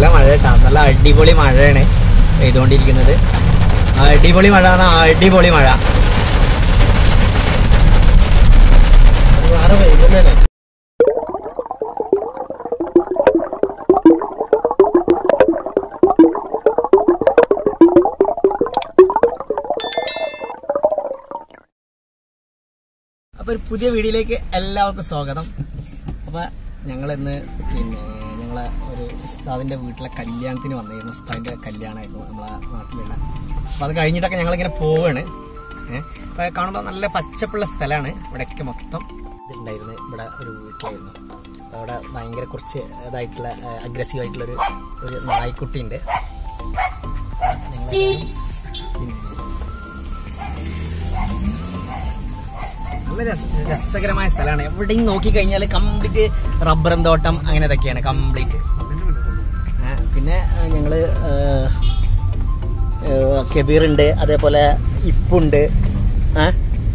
നല്ല മഴ കേട്ടാ നല്ല അടിപൊളി മഴയാണ് പെയ്തുകൊണ്ടിരിക്കുന്നത് അടിപൊളി മഴ പറഞ്ഞാ അടിപൊളി മഴ വേറെ വൈകുന്നേരം അപ്പൊ ഒരു പുതിയ വീഡിയോയിലേക്ക് എല്ലാവർക്കും സ്വാഗതം അപ്പൊ ഞങ്ങൾ ഇന്ന് പിന്നെ ഞങ്ങളെ ഒരു ഉസ്താദിന്റെ വീട്ടിലെ കല്യാണത്തിന് വന്നിരുന്നു ഉസ്താദിന്റെ കല്യാണമായിരുന്നു നമ്മളെ നാട്ടിലുള്ള അപ്പൊ അത് കഴിഞ്ഞിട്ടൊക്കെ ഞങ്ങളിങ്ങനെ പോവാണ് ഏഹ് അപ്പൊ കാണുമ്പോൾ നല്ല പച്ചപ്പുള്ള സ്ഥലമാണ് ഇവിടെയൊക്കെ മൊത്തം ഇതുണ്ടായിരുന്നു ഇവിടെ ഒരു വീട്ടിലായിരുന്നു അപ്പൊ അവിടെ ഭയങ്കര കുറച്ച് ഇതായിട്ടുള്ള അഗ്രസീവ് ആയിട്ടുള്ള ഒരു ഒരു നായ്ക്കുട്ടി ഉണ്ട് പിന്നെ നല്ല രസ രസകരമായ സ്ഥലമാണ് എവിടെയും നോക്കിക്കഴിഞ്ഞാൽ കംപ്ലീറ്റ് റബ്ബറും തോട്ടം അങ്ങനെ ഇതൊക്കെയാണ് കംപ്ലീറ്റ് പിന്നെ ആ, ഞങ്ങള് ആ, ആ, കബീറുണ്ട് അതേപോലെ ഇപ്പുണ്ട് ആ,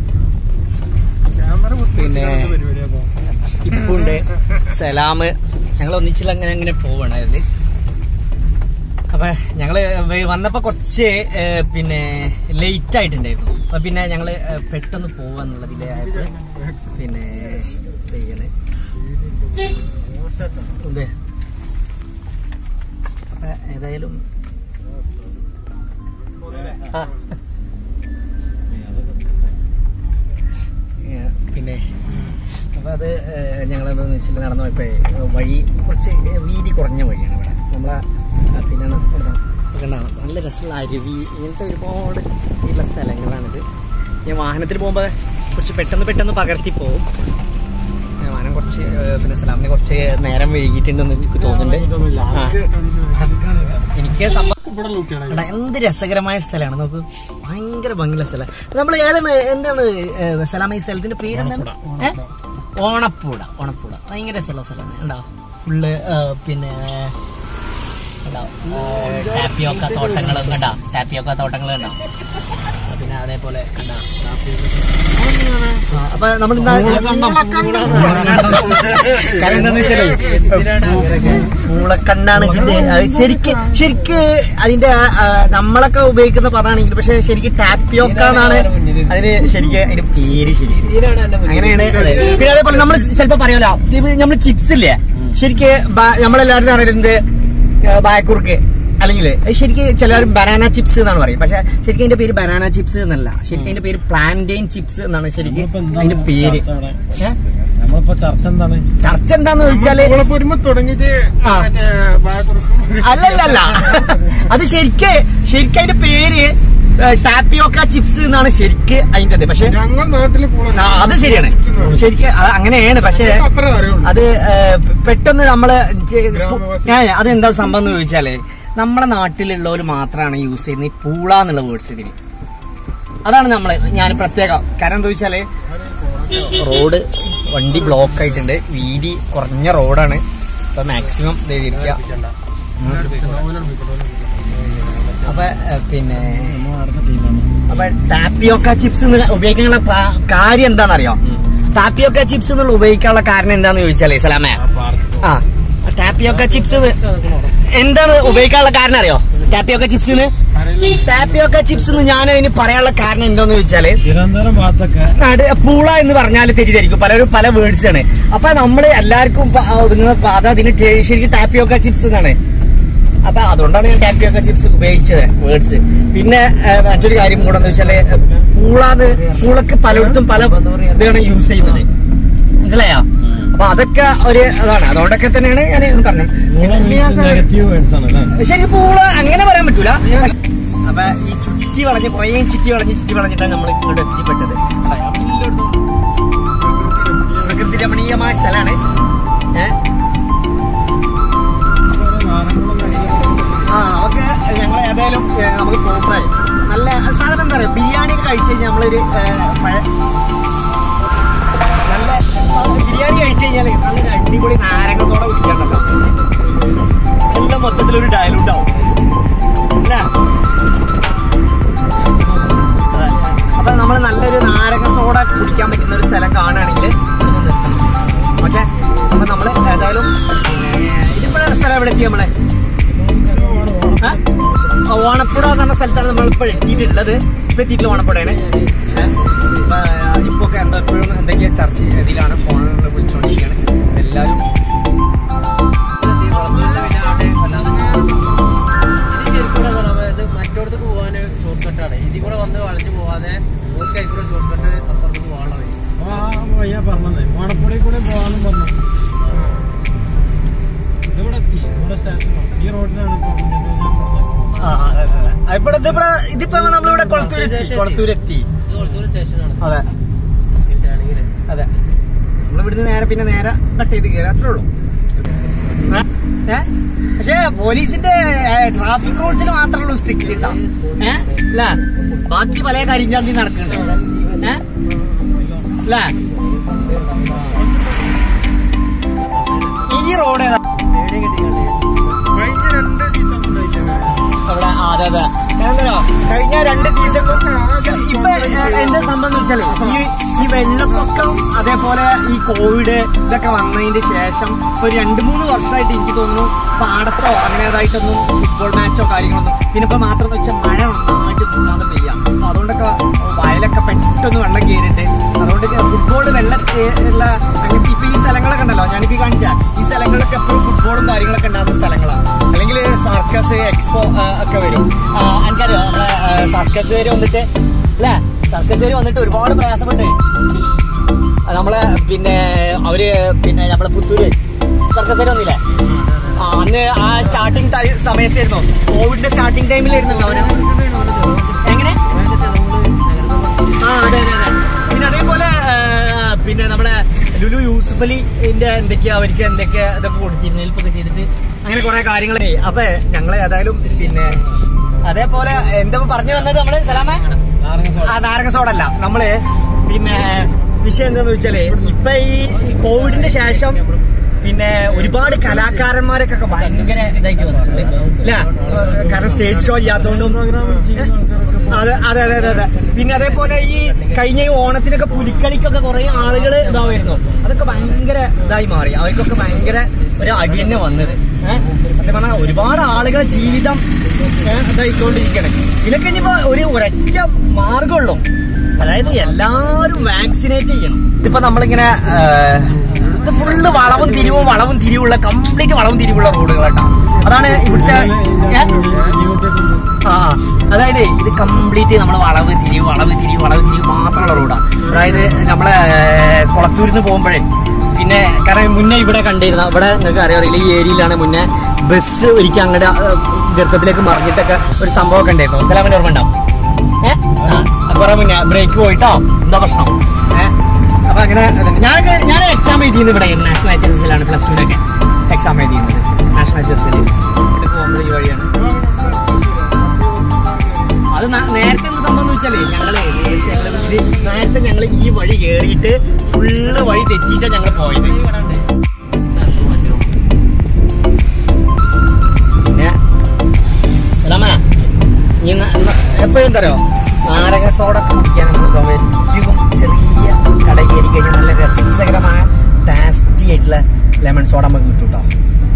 പിന്നെ ഇപ്പുണ്ട് സലാമ് ഞങ്ങൾ ഒന്നിച്ചില്ല അങ്ങനെ അങ്ങനെ പോവാണ് അതില് അപ്പൊ ഞങ്ങള് വ- വന്നപ്പോ കുറച്ച് ഏ, പിന്നെ ലേറ്റ് ആയിട്ടുണ്ടായിരുന്നു അപ്പൊ പിന്നെ ഞങ്ങള് ഏ, പെട്ടെന്ന് പോവാന്നുള്ളതിലെ ആയപ്പോ പിന്നെ ഇത് ചെയ്യണ്. എന്ത്? അപ്പൊ ഏതായാലും ആ. ഏ, പിന്നെ അപ്പൊ അത് ഞങ്ങളെന്താന്ന് വെച്ചാൽ നടന്നു പോയപ്പോ വഴി കുറച്ച് വീതി കുറഞ്ഞ വഴിയാണ് ഇവിടെ നമ്മളെ ആ, പിന്നെ ന- ഇവിടെ കണ്ടാണ് നല്ല രസമുള്ള അരുവി ഇങ്ങനത്തെ ഒരുപാട് ഉള്ള സ്ഥലങ്ങളാണിത് ഞാൻ വാഹനത്തിൽ പോകുമ്പോൾ കുറച്ച് പെട്ടെന്ന് പെട്ടെന്ന് പകർത്തി പോകും ഞാൻ വാഹനം കുറച്ച് ഏ, പിന്നെ സലാമിന് കുറച്ച് നേരം വൈകിട്ടുണ്ടെന്ന് എനിക്ക് തോന്നുന്നുണ്ട് ആ. എനിക്ക് സംഭവം ഇവിടെ ലൂട്ടിയാണ് എടാ, എന്ത് രസകരമായ സ്ഥലമാണ് നോക്ക് ഭയങ്കര ഭംഗിയുള്ള സ്ഥലം നമ്മൾ ഏതാണ് എന്താണ് ഏ, സലാമ ഈ സ്ഥലത്തിന്റെ പേരെന്താണ് ഏ? ഓണപ്പൂട ഓണപ്പൂട ഭയങ്കര രസമുള്ള സ്ഥലമാണ് ഉണ്ടാ ഫുള്ള് പിന്നെ ഉണ്ടാ ടാപ്പിയോക്ക തോട്ടങ്ങൾ കണ്ടാ ടാപ്പിയോക്ക തോട്ടങ്ങൾ കണ്ടാ പിന്നെ അതേപോലെ കണ്ടാ ആ, അപ്പൊ നമ്മൾ കാരണം എന്താന്ന് വെച്ചാലേ പൂളക്കണ്ണാണ് വെച്ചിട്ട് അത് ശരിക്ക് ശരിക്ക് അതിന്റെ ആ, ആ, നമ്മളൊക്കെ ഉപയോഗിക്കുന്ന പദമാണെങ്കിൽ പക്ഷെ ശരിക്ക് ടാപ്പിയോക്ക എന്നാണ് അതിന് ശരിക്ക് അതിന്റെ പേര് ശരിക്കും അങ്ങനെയാണ് അതെ. പിന്നെ അതേപോലെ നമ്മൾ ചിലപ്പോ പറയുമല്ലോ നമ്മൾ ചിപ്സ് ഇല്ലേ ശരിക്ക് ബ- നമ്മളെല്ലാവരും അറിയുന്നത് ബായക്കുറുക്ക് അല്ലെങ്കിൽ ശരിക്ക് ചിലർ ബനാന ചിപ്സ് എന്നാണ് പറയും പക്ഷെ ശരിക്കും അതിന്റെ പേര് ബനാന ചിപ്സ് എന്നല്ല ശരിക്കും അതിന്റെ പേര് പ്ലാന്റെയിൻ ചിപ്സ് എന്നാണ് ശരിക്കും അതിന്റെ പേര് ഏ? നമ്മളിപ്പോ ചർച്ച എന്താണ് ചർച്ച എന്താന്ന് ചോദിച്ചാല് ഒരുമ തുടങ്ങിട്ട് ആ. അല്ലല്ലല്ല അത് ശരിക്ക് ശരിക്കും അതിന്റെ പേര് ടാപ്പിയോക്ക ചിപ്സ് എന്നാണ് ശരിക്ക് അതിന്റെ പക്ഷെ ഞങ്ങൾ നാട്ടില് ആ, അത് ശരിയാണ് ശരിക്ക് അത് അങ്ങനെയാണ് പക്ഷെ അത്ര അറിയുള്ളൂ അത് ഏ, പെട്ടെന്ന് നമ്മള് ചെ- ഗ്രാമവാസി. ഞാൻ അതെന്താ സംഭവം എന്ന് ചോദിച്ചാല് നമ്മളെ നാട്ടിലുള്ളവർ മാത്രമാണ് യൂസ് ചെയ്യുന്നത് ഈ പൂള എന്നുള്ള വേർഡ്സ് ഇതിന് അതാണ് നമ്മള് ഞാൻ പ്രത്യേകം കാരണം എന്താ വെച്ചാല് റോഡ് വണ്ടി ബ്ലോക്ക് ആയിട്ടുണ്ട് വീതി കുറഞ്ഞ റോഡാണ് അപ്പൊ മാക്സിമം ഇരിക്കുക അപ്പൊ ഏ, പിന്നെ അപ്പൊ ടാപ്പിയോക്ക ചിപ്സ് ഉപയോഗിക്കാനുള്ള പ്രാ- കാര്യം എന്താണെന്നറിയോ ടാപ്പിയോക്ക ചിപ്സ് എന്നുള്ള ഉപയോഗിക്കാനുള്ള കാരണം എന്താന്ന് ചോദിച്ചാലേ സലാമേ ആ ടാപ്പിയോക്ക ചിപ്സ് എന്താണ് ഉപയോഗിക്കാനുള്ള കാരണം അറിയോ ടാപ്പിയോക്ക ചിപ്സ് ടാപ്പിയോക്ക ചിപ്സ് എന്ന് ഞാൻ അതിന് പറയാനുള്ള കാരണം എന്താന്ന് ചോദിച്ചാല് തിരുവനന്തപുരം ഭാഗത്തൊക്കെ നാട് പൂള എന്ന് പറഞ്ഞാൽ തെറ്റിദ്ധരിക്കും പലരും പല വേർഡ്സ് ആണ് അപ്പൊ നമ്മള് എല്ലാവർക്കും പ- ഒതുങ്ങുന്ന പ- അത് അതിന് ടേ- ശരിക്കും ടാപ്പിയോക്ക ചിപ്സ് എന്നാണ് അപ്പൊ അതുകൊണ്ടാണ് ഞാൻ ടാപ്പിയോക്ക ചിപ്സ് ഉപയോഗിച്ചത് വേർഡ്സ് പിന്നെ ഏ, മറ്റൊരു കാര്യം കൂടെ എന്ന് വെച്ചാല് പൂളാന്ന് പൂളക്ക് പലയിടത്തും പല ഇതാണ് യൂസ് ചെയ്യുന്നത് മനസ്സിലായോ അപ്പൊ അതൊക്കെ ഒരു അതാണ് അതുകൊണ്ടൊക്കെ തന്നെയാണ് ഞാൻ ഇത് പറഞ്ഞത് നെഗറ്റീവ് വേർഡ്സ് ആണ് അല്ലേ ശരി പൂള് അങ്ങനെ പറയാൻ പറ്റൂല അപ്പൊ ഈ ചുറ്റി വളഞ്ഞ് കുറേ ചുറ്റി വളഞ്ഞ് ചുറ്റി വളഞ്ഞിട്ടാണ് നമ്മൾ ഇങ്ങോട്ട് എത്തിപ്പെട്ടത് എല്ലായിടത്തും പ്രകൃതി രമണീയമായ സ്ഥലമാണ് ഏഹ് ആ ഓക്കെ ഞങ്ങൾ ഏതായാലും ഏ, നമുക്ക് പോകുമ്പോഴേ നല്ല സാധനം എന്താ പറയുക ബിരിയാണി ഒക്കെ കഴിച്ചു കഴിഞ്ഞാൽ നമ്മളൊരു ഏ, പഴ നല്ല സാധനം ബിരിയാണി കഴിച്ചു കഴിഞ്ഞാൽ നല്ലൊരു അടിപൊളി നാരങ്ങ സോഡ കുടിക്കാണ്ടല്ലോ എല്ലാം മൊത്തത്തിലൊരു ഡയലൂട്ട് ആവും അല്ലേ? അതെ. അപ്പൊ നമ്മൾ നല്ലൊരു നാരങ്ങ സോഡ കുടിക്കാൻ പറ്റുന്ന ഒരു സ്ഥലം കാണുകയാണെങ്കിൽ ഓക്കെ അപ്പൊ നമ്മള് ഏതായാലും പിന്നെ ഇതിപ്പോഴാണ് സ്ഥലം എവിടെ എത്തി നമ്മളെ ഓണപ്പുഴ എന്ന് പറഞ്ഞ സ്ഥലത്താണ് നമ്മൾ ഇപ്പോൾ എത്തിയിട്ടുള്ളത് ഇപ്പൊ എത്തിയിട്ടുള്ള ഓണപ്പുഴയാണ് ഏഹ്, ഇപ്പൊ, ആ, ഇപ്പൊ ഒക്കെ എന്താ എപ്പോഴും എന്തൊക്കെയാ ചർച്ച ഇതിലാണ് ഫോണിൽ വിളിച്ചുകൊണ്ടിരിക്കുകയാണ് എല്ലാവരും മറ്റോടത്തേക്ക് പോകാന് ഷോർട്ട് കട്ടാണ് ഇതിൽ കൂടെ വന്ന് വളഞ്ഞു പോവാതെ ഓർക്ക് ആയിക്കൂടെ ഷോർട്ട് കട്ട് അപ്പുറത്തേക്ക് പോകാനുള്ള വഴി ആ വയ്യ പറഞ്ഞത് ഓണപ്പുഴയിൽ കൂടെ പോകാനും പറഞ്ഞു ഇതിവിടെ എത്തി ഇവിടെ സ്റ്റേഷൻ ഈ റോഡിലാണ് ഇപ്പൊ മുന്നോട്ട് ആ, അതെ, അതെ, അതെ. ഇവിടെ ഇതിപ്പോ ഇതിപ്പോ നമ്മളിവിടെ കൊളത്തൂരെത്തി കൊളത്തൂരെത്തി ഇത് കൊളത്തൂർ സ്റ്റേഷനാണ് അതെ ആണെങ്കിൽ അതെ നമ്മളിവിടുന്ന് നേരെ പിന്നെ നേരെ കട്ട് ചെയ്ത് കയറി അത്രേ ഉള്ളൂ ഏ? ഏ? പക്ഷേ പോലീസിന്റെ ട്രാഫിക് റൂൾസിൽ മാത്രമേ ഉള്ളൂ സ്ട്രിക്റ്റ് ഉണ്ടാ ഏഹ് അല്ല ബാക്കി പല കരിഞ്ചാന്തി നടക്കുന്നുണ്ട് ഏഹ് അല്ല ഈ റോഡ് ഏതാ അവിടെ ആ, അതെ അതെ എന്താ കഴിഞ്ഞ രണ്ട് സീസൺ ഇപ്പൊ ഏഹ്, എന്താ സംഭവം എന്ന് വെച്ചാല് ഈ ഈ വെള്ളപ്പൊക്കം അതേപോലെ ഈ കോവിഡ് ഇതൊക്കെ വന്നതിന്റെ ശേഷം ഒരു രണ്ട് മൂന്ന് വർഷമായിട്ട് എനിക്ക് തോന്നുന്നു പാടത്തോ അങ്ങനേതായിട്ടൊന്നും ഫുട്ബോൾ മാച്ചോ കാര്യങ്ങളൊന്നും പിന്നെ ഇപ്പൊ മാത്രം എന്ന് വെച്ചാൽ മഴ നന്നായിട്ട് നിന്നാണ് പെയ്യാം അപ്പൊ അതുകൊണ്ടൊക്കെ വയലൊക്കെ പെട്ടെന്ന് വെള്ളം കയറിയിട്ട് അതുകൊണ്ട് ഫുട്ബോൾ വെള്ളം കേ- ഉള്ള അങ്ങനത്തെ ഇപ്പൊ ഈ സ്ഥലങ്ങളൊക്കെ ഉണ്ടല്ലോ ഞാനിപ്പോ കാണിച്ച ഈ സ്ഥലങ്ങളിലൊക്കെ എപ്പോഴും ഫുട്ബോളും കാര്യങ്ങളൊക്കെ ഉണ്ടാകുന്ന സ്ഥലങ്ങളാണ് അല്ലെങ്കിൽ സർക്കസ് എക്സ്പോ ഒക്കെ വരും ആ, എനിക്കറിയാം നമ്മുടെ സർക്കസ് വരെ വന്നിട്ട് അല്ലേ സർക്കസ് വരെ വന്നിട്ട് ഒരുപാട് പ്രയാസമുണ്ട് ആ, നമ്മളെ പിന്നെ അവര് പിന്നെ നമ്മളെ പുത്തൂര് സർക്കസ് വരെ വന്നില്ലേ ആ അന്ന് ആ സ്റ്റാർട്ടിങ് സമയത്തായിരുന്നു കോവിഡിന്റെ സ്റ്റാർട്ടിങ് ടൈമിലായിരുന്നു അവര് എങ്ങനെ ആ അതെ അതെ അതെ പിന്നെ അതേപോലെ ആ, പിന്നെ നമ്മുടെ ലുലു യൂസുഫ് അലിന്റെ എന്തൊക്കെയാ അവർക്ക് എന്തൊക്കെയാ ഇതൊക്കെ കൊടുത്തിരുന്നു ഹെൽപ്പൊക്കെ ചെയ്തിട്ട് അങ്ങനെ കുറെ കാര്യങ്ങൾ അപ്പൊ ഞങ്ങള് ഏതായാലും പിന്നെ അതേപോലെ എന്താ പറഞ്ഞു വന്നത് നമ്മള് സലാമേ ആ നാരങ്ങ സോഡ അല്ല നമ്മള് പിന്നെ വിഷയം എന്താന്ന് വെച്ചാല് ഇപ്പൊ ഈ ഈ കോവിഡിന്റെ ശേഷം പിന്നെ ഒരുപാട് കലാകാരന്മാരൊക്കെ ഭയങ്കര ഇതായിട്ട് വന്നു അല്ല കാരണം സ്റ്റേജ് ഷോ ഇല്ലാത്തതുകൊണ്ടും അതെ അതെ അതെ അതെ അതെ പിന്നെ അതേപോലെ ഈ കഴിഞ്ഞ ഈ ഓണത്തിനൊക്കെ പുലിക്കളിക്കൊക്കെ കുറെ ആളുകൾ ഇതാവായിരുന്നു അതൊക്കെ ഭയങ്കര ഇതായി മാറി അവർക്കൊക്കെ ഭയങ്കര ഒരു അടി തന്നെ വന്നത് ഏഹ് സത്യം പറഞ്ഞാൽ ഒരുപാട് ആളുകളെ ജീവിതം ഏഹ് ഇതായിക്കൊണ്ടിരിക്കണേ ഇതിനൊക്കെ ഇനിയിപ്പോ ഒരു ഒരൊറ്റ മാർഗമുള്ളൂ അതായത് എല്ലാരും വാക്സിനേറ്റ് ചെയ്യണം ഇതിപ്പോ നമ്മളിങ്ങനെ ഏഹ്, ഇത് ഫുള്ള് വളവും തിരിവും വളവും തിരിവുള്ള കംപ്ലീറ്റ് വളവും തിരിവുള്ള റോഡുകളാട്ടോ അതാണ് ഇവിടുത്തെ ഏഹ്? ആ അതായത് ഇത് കംപ്ലീറ്റ് നമ്മളെ വളവ് തിരിവ് വളവ് തിരിവ് വളവ് തിരിവ് മാത്രമുള്ള റോഡാണ് അതായത് നമ്മളെ കുളത്തൂരിൽ നിന്ന് പോകുമ്പോഴേ പിന്നെ കാരണം മുന്നേ ഇവിടെ കണ്ടിരുന്ന ഇവിടെ നിങ്ങൾക്ക് അറിയാറില്ല ഈ ഏരിയയിലാണ് മുന്നേ ബസ് ഒരിക്കൽ അങ്ങോട്ട് ഗർത്തത്തിലേക്ക് മറിഞ്ഞിട്ടൊക്കെ ഒരു സംഭവമൊക്കെ ഉണ്ടായിരുന്നു സലാമിന്റെ ഓർമ്മ ഉണ്ടാവും ഏഹ് കുറെ മുന്നേ ബ്രേക്ക് പോയിട്ടോ എന്താ പ്രശ്നം ഏഹ് അപ്പൊ അങ്ങനെ ഞാൻ ഞാൻ എക്സാം എഴുതിയത് ഇവിടെ നാഷണൽ എച്ച് എസ് എസിലാണ് പ്ലസ് ടുവിനൊക്കെ എക്സാം എഴുതിയിരുന്നത് നാഷണൽ എച്ച് എസ് എസിൽ ഇവിടെ പോകുന്നത് ഈ വഴിയാണ് അത് ന- നേരത്തെ എന്ത് സംഭവം എന്ന് വെച്ചാലേ ഞങ്ങള് നേരത്തെ ഞങ്ങള് ഇത് നേരത്തെ ഞങ്ങൾ ഈ വഴി കേറിയിട്ട് ഫുള്ള് വഴി തെറ്റിയിട്ടാണ് ഞങ്ങൾ പോയത് പിന്നെ സലാമ ഈ എപ്പോഴും തരോ നാരക സോഡ കുടിക്കാൻ നമുക്ക് ഏറ്റവും ചെറിയ കട കയറി കഴിഞ്ഞാൽ നല്ല രസകരമായ ടേസ്റ്റി ആയിട്ടുള്ള ലെമൺ സോഡ നമുക്ക് കിട്ടും കേട്ടോ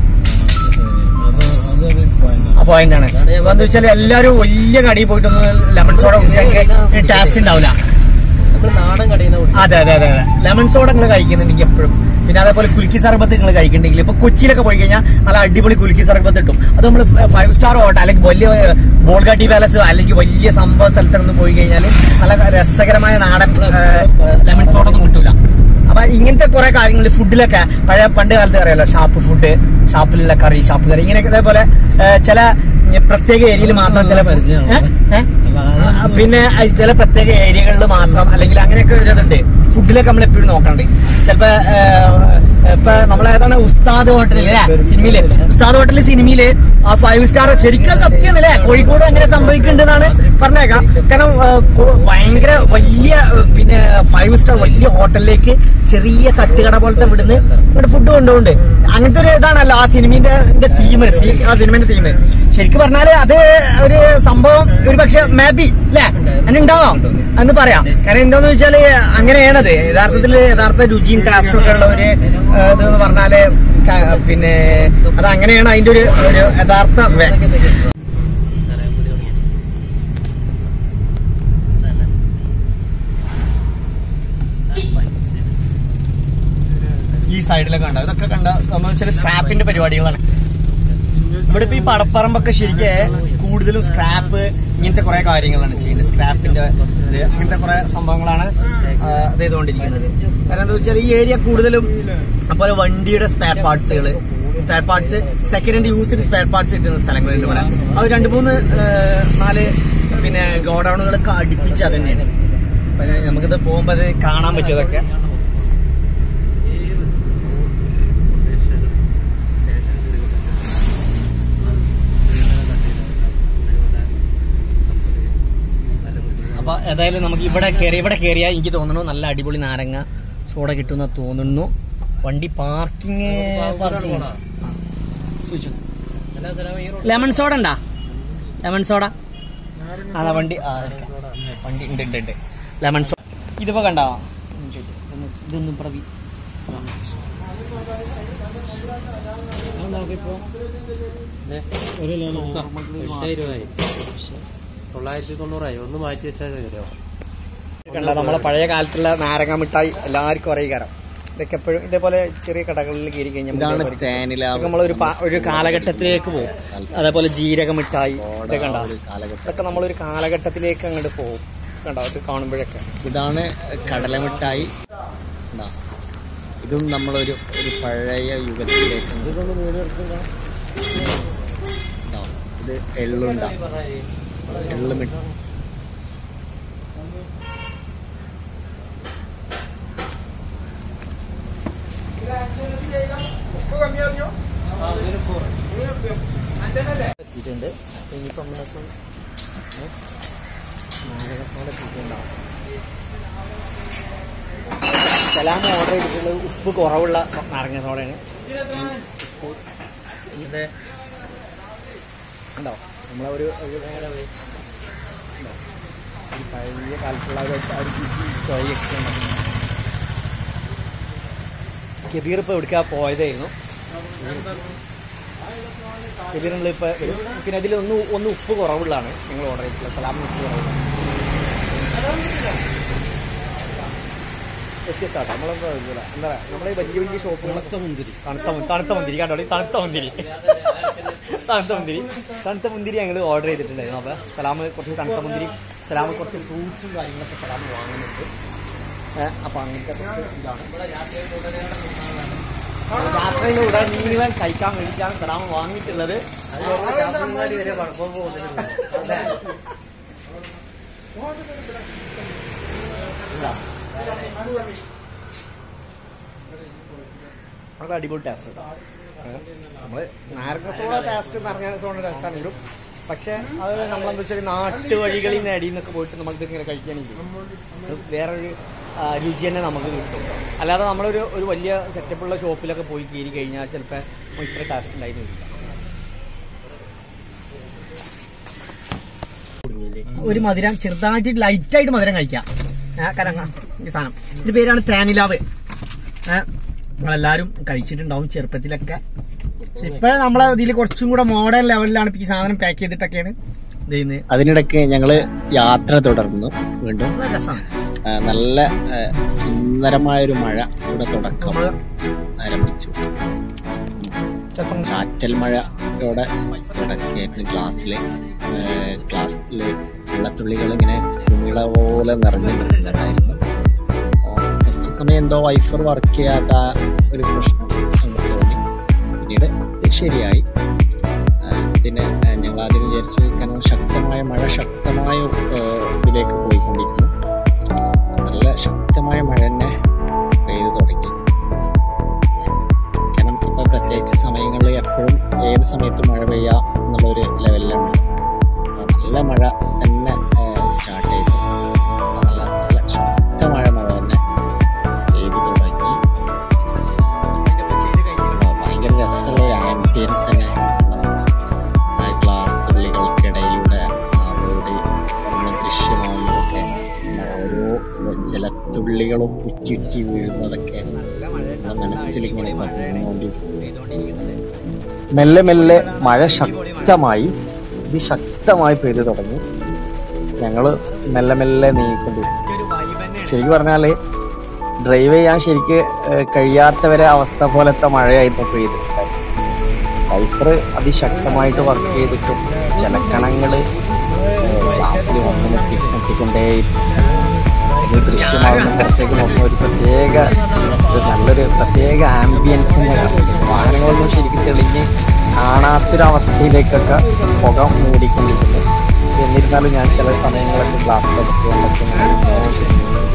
ആ പോയിന്റ് ആണ് എന്താന്ന് വെച്ചാൽ എല്ലാരും വലിയ കടയിൽ പോയിട്ടൊന്നും ലെമൺ സോഡ കുടിച്ചാൽ ടേസ്റ്റ് ഉണ്ടാവില്ല നമ്മൾ നാടൻ കടയിൽ നിന്ന് അതെ അതെ അതെ അതെ ലെമൺ സോഡ നിങ്ങൾ കഴിക്കുന്നുണ്ടെങ്കിൽ എപ്പോഴും പിന്നെ അതേപോലെ കുലുക്കി സർബത്ത് നിങ്ങൾ കഴിക്കുന്നുണ്ടെങ്കിൽ ഇപ്പൊ കൊച്ചിയിലൊക്കെ പോയി കഴിഞ്ഞാൽ നല്ല അടിപൊളി കുലുക്കി സർബത്ത് കിട്ടും അത് നമ്മൾ ഫൈവ് സ്റ്റാർ ഹോട്ടൽ അല്ലെങ്കിൽ വലിയ ബോൾഗാട്ടി പാലസ് അല്ലെങ്കിൽ വലിയ സംഭവ സ്ഥലത്തൊന്നും പോയി കഴിഞ്ഞാൽ നല്ല രസകരമായ നാടൻ ലെമൺ സോഡ ഒന്നും കിട്ടൂല അപ്പൊ ഇങ്ങനത്തെ കുറെ കാര്യങ്ങൾ ഫുഡിലൊക്കെ പഴയ പണ്ട് കാലത്ത് അറിയാലോ ഷാപ്പ് ഫുഡ് ഷാപ്പിലുള്ള കറി ഷാപ്പ് കറി ഇങ്ങനെയൊക്കെ അതേപോലെ ഏ, ചില പ്രത്യേക ഏരിയയിൽ മാത്രം ചില പരിചയമാണ്. ഏ? ഏ? ആ, പിന്നെ അത് ചില പ്രത്യേക ഏരിയകളിൽ മാത്രം അല്ലെങ്കിൽ അങ്ങനെയൊക്കെ ഒരു ഇതുണ്ട് ഫുഡിലൊക്കെ നമ്മൾ എപ്പോഴും നോക്കണ്ട് ചിലപ്പോ ഏഹ്, ഇപ്പൊ നമ്മളേതാണ് ഉസ്താദ് ഹോട്ടലിൽ സിനിമയില് ഉസ്താദ് ഹോട്ടലിൽ സിനിമയില് ആ ഫൈവ് സ്റ്റാർ ശരിക്കും സത്യമാണ് അല്ലേ കോഴിക്കോട് അങ്ങനെ സംഭവിക്കുന്നുണ്ടെന്നാണ് പറഞ്ഞേക്കാം കാരണം ഏഹ്, കൊ- ഭയങ്കര വലിയ ഏഹ്, പിന്നെ ഫൈവ് സ്റ്റാർ വലിയ ഹോട്ടലിലേക്ക് ചെറിയ തട്ടുകട പോലത്തെ ഇവിടുന്ന് ഇവിടെ ഫുഡ് കൊണ്ടുപോകുന്നുണ്ട് അങ്ങനത്തെ ഒരു ഇതാണല്ലോ ആ സിനിമന്റെ തീം ആ സിനിമന്റെ തീം ശരിക്കും പറഞ്ഞാല് അത് ഒരു സംഭവം ഒരു പക്ഷെ മേ ബി അല്ലേ അങ്ങനെ ഉണ്ടാവാം എന്ന് പറയാം കാരണം എന്താന്ന് വെച്ചാല് അങ്ങനെയാണത് യഥാർത്ഥത്തിൽ യഥാർത്ഥ രുചിയും ടേസ്റ്റും ഒക്കെ ഉള്ള ഒരു ഏഹ്, ഇതെന്ന് പറഞ്ഞാല് ക- പിന്നെ അത് അങ്ങനെയാണ് അതിന്റെ ഒരു ഒരു യഥാർത്ഥ വേ- ഈ സൈഡിലൊക്കെ കണ്ട ഇതൊക്കെ കണ്ട സംബന്ധിച്ചാൽ സ്ക്രാപ്പിന്റെ പരിപാടികളാണ് ഇവിടെ ഇപ്പൊ ഈ പടപ്പറമ്പൊക്കെ ശരിക്കും കൂടുതലും സ്ക്രാപ്പ് ഇങ്ങനത്തെ കുറെ കാര്യങ്ങളാണ് ചെയ്യുന്നത് സ്ക്രാപ്പിന്റെ ഇത് അങ്ങനത്തെ കുറെ സംഭവങ്ങളാണ് ആ, ഇത് ചെയ്തുകൊണ്ടിരിക്കുന്നത് കാരണം എന്താ വെച്ചാൽ ഈ ഏരിയ കൂടുതലും അതുപോലെ വണ്ടിയുടെ സ്പെയർ പാർട്സുകൾ spare parts second hand used spare parts കിട്ടുന്ന സ്ഥലങ്ങളുണ്ട് ഇവിടെ അത് രണ്ട് മൂന്ന് ആ, നാല് പിന്നെ ഗോഡൌണുകളൊക്കെ അടുപ്പിച്ച് അത് തന്നെയാണ് പിന്നെ നമുക്കിത് പോകുമ്പോൾ അത് കാണാൻ പറ്റുമതൊക്കെ അപ്പൊ ഏതായാലും നമുക്ക് ഇവിടെ കയറി ഇവിടെ കയറിയാൽ എനിക്ക് തോന്നുന്നു നല്ല അടിപൊളി നാരങ്ങ സോഡ കിട്ടുന്ന തോന്നുന്നു വണ്ടി പാർക്കിംഗ് ലെമൺ സോഡ ഉണ്ടാ ലെമൺ സോഡ അതാ വണ്ടി ആ, എടുക്കാം. വണ്ടി ഉണ്ട് ഉണ്ട് ഉണ്ട് ലെമൺ സോഡ ഇതിപ്പോ കണ്ടാ ഇതൊന്നും പ്രവി നമുക്കിപ്പോ ഒരു ലെമൺ എട്ടായിരം രൂപയായി തൊള്ളായിരത്തി തൊണ്ണൂറായി ഒന്ന് മാറ്റി വെച്ചാൽ ശരിയാവും കണ്ട നമ്മളെ പഴയ കാലത്തുള്ള നാരങ്ങ മിഠായി എല്ലാവർക്കും അറിയിക്കാരം ഇതൊക്കെ എപ്പോഴും ഇതേപോലെ ചെറിയ കടകളിൽ കയറി കഴിഞ്ഞാൽ ഇതാണ് തേനിലാവ് നമ്മളൊരു പാ- ഒരു കാലഘട്ടത്തിലേക്ക് പോകും അതേപോലെ ജീരക മിഠായി ഇതൊക്കെ കണ്ട ഒരു കാലഘട്ടം ഇതൊക്കെ നമ്മളൊരു കാലഘട്ടത്തിലേക്ക് അങ്ങോട്ട് പോകും കണ്ടോ ഇത് കാണുമ്പോഴൊക്കെ ഇതാണ് കടലമിഠായി ഇതാ. ഇതും നമ്മളൊരു ഒരു പഴയ യുഗത്തിലേക്ക് ഇതാ. ഇത് എള്ളുണ്ട എള്ള് മിഠ എത്തിയിട്ടുണ്ട് ഇനിയിപ്പം നമ്മളിപ്പം ഏ? നാരകത്തോടെ എത്തിയിട്ടുണ്ടാവും സലാം ഓർഡർ ചെയ്തിട്ടുള്ളത് ഉപ്പ് കുറവുള്ള നാരങ്ങ സോഡയാണ് ഇത് ഉണ്ടോ നമ്മളെ ഒരു ഒരു നേരെ ഒരു ഉണ്ടോ? ഈ പഴയ കാലത്തുള്ള ഒരു ആ ഒരു രുചി ചോയൊക്കെ ഉണ്ട് കബീർ ഇപ്പോൾ എവിടേക്കാ പോയതായിരുന്നു കബീറിനുള്ള ഇപ്പോൾ വരും പിന്നെ അതിൽ ഒന്ന് ഒന്ന് ഉപ്പ് കുറവുള്ളതാണ് ഞങ്ങൾ ഓർഡർ ചെയ്തിട്ടുള്ളത് സലാമിന് ഉപ്പ് കുറവുള്ള വ്യത്യസ്തമാണ് നമ്മളെന്താ ഇതുപോലെ എന്താ പറയുക നമ്മളെ വലിയ വലിയ ഷോപ്പുകളൊക്കെ മുന്തിരി തണുത്ത മു- തണുത്ത മുന്തിരി കണ്ടോ ഈ തണുത്ത മുന്തിരി തണുത്ത മുന്തിരി തണുത്ത മുന്തിരി ഞങ്ങൾ ഓർഡർ ചെയ്തിട്ടുണ്ടായിരുന്നു അപ്പോൾ സലാമ് കുറച്ച് തണുത്ത മുന്തിരി സലാമ് കുറച്ച് ഫ്രൂട്ട്സും കാര്യങ്ങളൊക്കെ സലാമ് വാങ്ങുന്നുണ്ട് ഏഹ് അപ്പോൾ അങ്ങനത്തെ കുറച്ച് ഇതാണ് രാത്രിയിൽ ഇവിടെ മുഴുവൻ കഴിക്കാൻ വേണ്ടിയിട്ടാണ് സലാമ് വാങ്ങിയിട്ടുള്ളത് കാസർഗോഡ് വരെ പടക്കം പോകുന്നുണ്ട് വളരെ അടിപൊളി ടേസ്റ്റ് കേട്ടോ നമ്മള് നാരങ്ങ സോഡ ടേസ്റ്റ് നാരങ്ങ സോഡ ടേസ്റ്റ് ആണെങ്കിലും പക്ഷെ അത് നമ്മളെന്താ വെച്ചാൽ നാട്ടുവഴികളിൽ നിന്ന് അടിയിൽ നിന്നൊക്കെ പോയിട്ട് നമുക്ക് ഇങ്ങനെ കഴിക്കുകയാണെങ്കിൽ അത് വേറൊരു ആ, രുചി തന്നെ നമുക്ക് കിട്ടും അല്ലാതെ നമ്മളൊരു ഒരു വലിയ സെറ്റപ്പുള്ള ഷോപ്പിലൊക്കെ പോയി കയറി കഴിഞ്ഞാൽ ചിലപ്പോൾ ഇത്ര ടേസ്റ്റ് ഉണ്ടായിരുന്നു വരില്ല ഒരു മധുരം ചെറുതായിട്ട് ലൈറ്റായിട്ട് മധുരം കഴിക്കാം ഏ, കരങ്ങ ഈ സാധനം ഇതിന്റെ പേരാണ് തേനിലാവ് ഏഹ് നമ്മളെല്ലാരും കഴിച്ചിട്ടുണ്ടാവും ചെറുപ്പത്തിലൊക്കെ പക്ഷെ ഇപ്പോഴും നമ്മളെ ഇതിൽ കുറച്ചും കൂടെ മോഡേൺ ലെവലിലാണ് ഇപ്പൊ ഈ സാധനം പാക്ക് ചെയ്തിട്ടൊക്കെയാണ് ഇത് ചെയ്യുന്നത് അതിനിടയ്ക്ക് ഞങ്ങള് യാത്ര തുടർന്നു വീണ്ടും നല്ല രസമാണ് ആ, നല്ല ആ, സുന്ദരമായൊരു മഴ ഇവിടെ തുടക്കം നമ്മള് ആരംഭിച്ചു ചിലപ്പം ചാറ്റൽ മഴയോടെ തുടക്കിയായിരുന്നു ഗ്ലാസ്സില് ഗ്ലാസ്സില് വെള്ളത്തുള്ളികൾ ഇങ്ങനെ കുമിള പോലെ നിറഞ്ഞു നിൽക്കുന്നുണ്ടായിരുന്നു ഫസ്റ്റ് സമയം എന്തോ വൈഫർ വർക്ക് ചെയ്യാത്ത ഒരു പ്രശ്നം നമുക്ക് തോന്നി പിന്നീട് ഇത് ശരിയായി ആ, പിന്നെ ആ, ഞങ്ങൾ ആദ്യം വിചാരിച്ചു കാരണം ശക്തമായ മഴ ശക്തമായ ആ, ഇതിലേക്ക് പോയിക്കൊണ്ടിരിക്കുന്നു നല്ല ശക്തമായ മഴ തന്നെ പെയ്തു തുടങ്ങി കാരണം ഇപ്പം പ്രത്യേകിച്ച് സമയങ്ങളിൽ എപ്പോഴും ഏത് സമയത്തും മഴ പെയ്യാം എന്നുള്ളൊരു ലെവലിലാണ് അപ്പൊ നല്ല മഴ തന്നെ സ്റ്റാർട്ട് ചെയ്തു അപ്പൊ നല്ല നല്ല ശക്തമായ മഴ തന്നെ പെയ്തു തുടങ്ങി അപ്പൊ ഭയങ്കര രസമുള്ള ഒരു ആംബിയൻസ് തന്നെ ആ ഗ്ലാസ് തുള്ളികൾക്കിടയിലൂടെ ആ റോഡ് നമ്മൾ ദൃശ്യമാകുന്നതൊക്കെ ആ ഓരോ ജലത്തുള്ളികളും ഉറ്റി വീഴുന്നതൊക്കെ നമ്മുടെ മനസ്സിൽ ഇങ്ങനെ പതിഞ്ഞുകൊണ്ടിരിക്കും പെയ്തുകൊണ്ടിരിക്കുന്നത് മെല്ലെ മെല്ലെ മഴ ശക്തമായി ഇത് ശക്തമായി പെയ്തു തുടങ്ങി ഞങ്ങള് മെല്ലെ മെല്ലെ നീങ്ങിക്കൊണ്ടിരിക്കും ഒരു വൈബ് തന്നെയാണ് ശരിക്കും പറഞ്ഞാല് ഡ്രൈവ് ചെയ്യാൻ ശരിക്ക് ഏഹ്, കഴിയാത്തവരെ അവസ്ഥ പോലത്തെ മഴയായിരുന്നു പെയ്തിട്ടുണ്ടായിരുന്നു വൈപ്പർ അതിശക്തമായിട്ട് വർക്ക് ചെയ്തിട്ടും ജലക്കണങ്ങൾ ഗ്ലാസ്സിൽ വന്ന് മുട്ടി മുട്ടിക്കൊണ്ടേ ഇത് ദൃശ്യമാകുന്ന പുറത്തേക്ക് നോക്കുമ്പോൾ ഒരു പ്രത്യേക ഒരു നല്ലൊരു പ്രത്യേക ആംബിയൻസിന്റെ വാഹനങ്ങളൊന്നും ശരിക്കും തെളിഞ്ഞ് കാണാത്തൊരവസ്ഥയിലേക്കൊക്കെ പുക മൂടിക്കൊണ്ടിരിക്കുന്നു എന്നിരുന്നാലും ഞാൻ ചില സമയങ്ങളൊക്കെ ഗ്ലാസ് തുറച്ചുകൊണ്ടൊക്കെ ഇങ്ങനെ നോക്കി.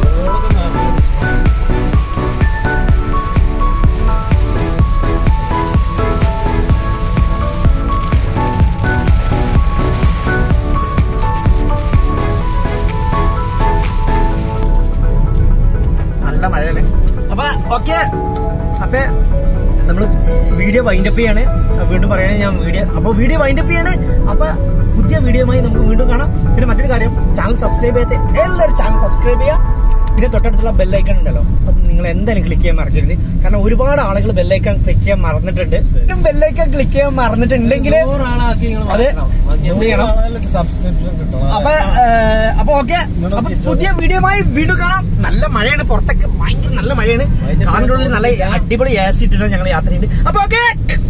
നല്ല മഴയാണ് അപ്പൊ ഓക്കെ അപ്പൊ നമ്മള് വീഡിയോ വൈൻഡപ്പ് ചെയ്യാണ് അപ്പൊ വീണ്ടും പറയണേ ഞാൻ വീഡിയോ അപ്പൊ വീഡിയോ വൈൻഡപ്പ് ചെയ്യാണ് അപ്പൊ പുതിയ വീഡിയോയുമായി നമുക്ക് വീണ്ടും കാണാം പിന്നെ മറ്റൊരു കാര്യം ചാനൽ സബ്സ്ക്രൈബ് ചെയ്യാത്ത എല്ലാവരും ചാനൽ സബ്സ്ക്രൈബ് ചെയ്യുക പിന്നെ തൊട്ടടുത്തുള്ള ബെല്ലൈക്കൺ ഉണ്ടല്ലോ അത് നിങ്ങൾ എന്തായാലും ക്ലിക്ക് ചെയ്യാൻ മറക്കരുത് കാരണം ഒരുപാട് ആളുകൾ ബെല്ലൈക്കൺ ക്ലിക്ക് ചെയ്യാൻ മറന്നിട്ടുണ്ട് ബെല്ലൈക്കൺ ക്ലിക്ക് ചെയ്യാൻ മറന്നിട്ടുണ്ടെങ്കിൽ നൂറാളാക്കി നിങ്ങൾ അത് എന്ത് ചെയ്യണം സബ്സ്ക്രിപ്ഷൻ കിട്ടണം അപ്പൊ ഏഹ്, അപ്പൊ ഓക്കെ അപ്പൊ പുതിയ വീഡിയോയുമായി വീണ്ടും കാണാം നല്ല മഴയാണ് പുറത്തൊക്കെ ഭയങ്കര നല്ല മഴയാണ് കാറിന്റെ ഉള്ളിൽ നല്ല അടിപൊളി ആസിഡ് ഇട്ടിട്ടാണ് ഞങ്ങൾ യാത്ര ചെയ്യുന്നത് അപ്പൊ ഓക്കെ